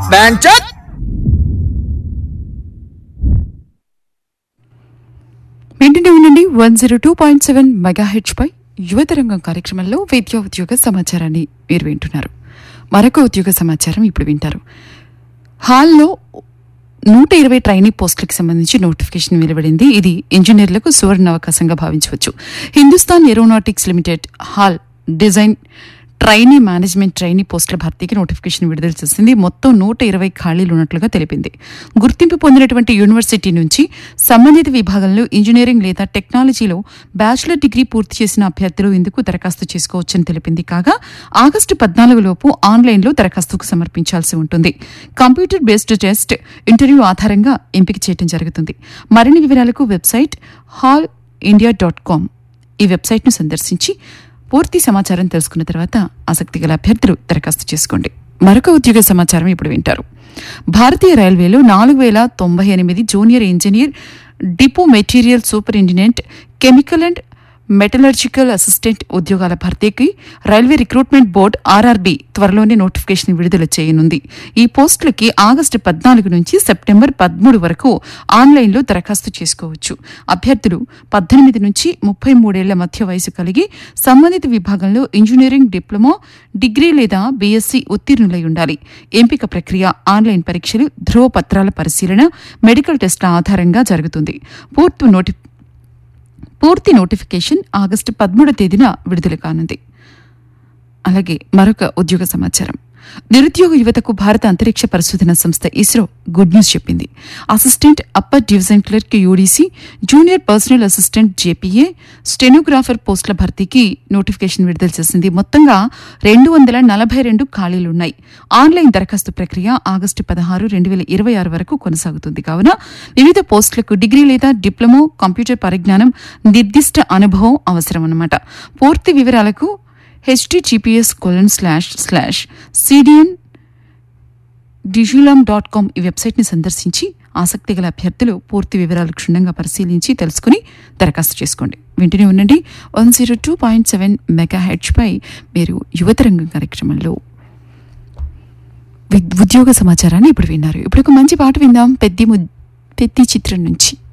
బ్యాంచత్ వింటూనే ఉండండి one zero two point seven megahertz పై యువతరంగం కార్యక్రమంలో విద్యా ఉద్యోగ సమాచారాన్ని మీరు వింటున్నారు మరొక ఉద్యోగ సమాచారం ఇప్పుడు వింటారు హాల్లో నూట ఇరవై ట్రైనీ పోస్టులకు సంబంధించి నోటిఫికేషన్ వెలువడింది ఇది ఇంజనీర్లకు సువర్ణ అవకాశంగా భావించవచ్చు Hindustan aeronautics limited HAL design trainee management trainee పోస్టుల భర్తీకి నోటిఫికేషన్ విడుదల చేసింది మొత్తం నూట ఇరవై ఖాళీలు ఉన్నట్లుగా తెలిపింది గుర్తింపు పొందినటువంటి యూనివర్సిటీ నుంచి సంబంధిత విభాగంలో ఇంజనీరింగ్ లేదా టెక్నాలజీలో బ్యాచిలర్ డిగ్రీ పూర్తి చేసిన అభ్యర్థులు ఇందుకు దరఖాస్తు చేసుకోవచ్చని తెలిపింది కాగా ఆగస్టు పద్నాలుగు లోపు ఆన్లైన్లో దరఖాస్తుకు సమర్పించాల్సి ఉంటుంది కంప్యూటర్ బేస్డ్ టెస్ట్ ఇంటర్వ్యూ ఆధారంగా ఎంపిక చేయడం జరుగుతుంది మరిన్ని వివరాలకు website HAL India dot com ఈ వెబ్సైట్ను సందర్శించి పూర్తి సమాచారం తెలుసుకున్న తర్వాత ఆసక్తి గల అభ్యర్థులు దరఖాస్తు చేసుకోండి మరొక ఉద్యోగ సమాచారం ఇప్పుడు వింటారు భారతీయ రైల్వేలో నాలుగు వేల తొంభై ఎనిమిది junior engineer depot material superintendent chemical and metallurgical assistant ఉద్యోగాల భర్తీకి రైల్వే రిక్రూట్మెంట్ బోర్డు ఆర్ఆర్బీ త్వరలోనే నోటిఫికేషన్ విడుదల చేయనుంది ఈ పోస్టులకి ఆగస్టు పద్నాలుగు నుంచి సెప్టెంబర్ పదమూడు వరకు ఆన్లైన్లో దరఖాస్తు చేసుకోవచ్చు అభ్యర్థులు పద్దెనిమిది నుంచి ముప్పై మూడేళ్ల మధ్య వయసు కలిగి సంబంధిత విభాగంలో ఇంజనీరింగ్ డిప్లొమా డిగ్రీ లేదా బీఎస్సీ ఉత్తీర్ణులై ఉండాలి ఎంపిక ప్రక్రియ ఆన్లైన్ పరీక్షలు ధ్రువపత్రాల పరిశీలన మెడికల్ టెస్టుల ఆధారంగా జరుగుతుంది పూర్తి నోటి పూర్తి నోటిఫికేషన్ ఆగస్టు పదమూడో తేదీన విడుదల కానుంది అలాగే మరొక ఉద్యోగ సమాచారం నిరుద్యోగ యువతకు భారత అంతరిక్ష పరిశోధన సంస్థ ఇస్రో గుడ్ న్యూస్ చెప్పింది assistant upper division clerk UDC junior personal assistant JPA stenographer పోస్టుల భర్తీకి నోటిఫికేషన్ విడుదల చేసింది మొత్తంగా రెండు వందల నలభై రెండు ఖాళీలున్నాయి ఆన్లైన్ దరఖాస్తు ప్రక్రియ ఆగస్టు పదహారు రెండు వేల ఇరవై ఆరు వరకు కొనసాగుతుంది కావున వివిధ పోస్టులకు డిగ్రీ లేదా డిప్లొమో కంప్యూటర్ పరిజ్ఞానం నిర్దిష్ట అనుభవం అవసరమన్నమాట పూర్తి వివరాలకు https colon slash slash CDN డిజులాం డాట్ కామ్ ఈ వెబ్సైట్ని సందర్శించి ఆసక్తి గల అభ్యర్థులు పూర్తి వివరాలు క్షుణ్ణంగా పరిశీలించి తెలుసుకుని దరఖాస్తు చేసుకోండి వింటూనే ఉండండి one zero two point seven mega హెచ్పై మీరు యువతరంగం కార్యక్రమంలో విద్- ఉద్యోగ సమాచారాన్ని ఇప్పుడు విన్నారు ఇప్పుడు ఒక మంచి పాట విందాం పెద్ది ము- పెద్ది చిత్రం నుంచి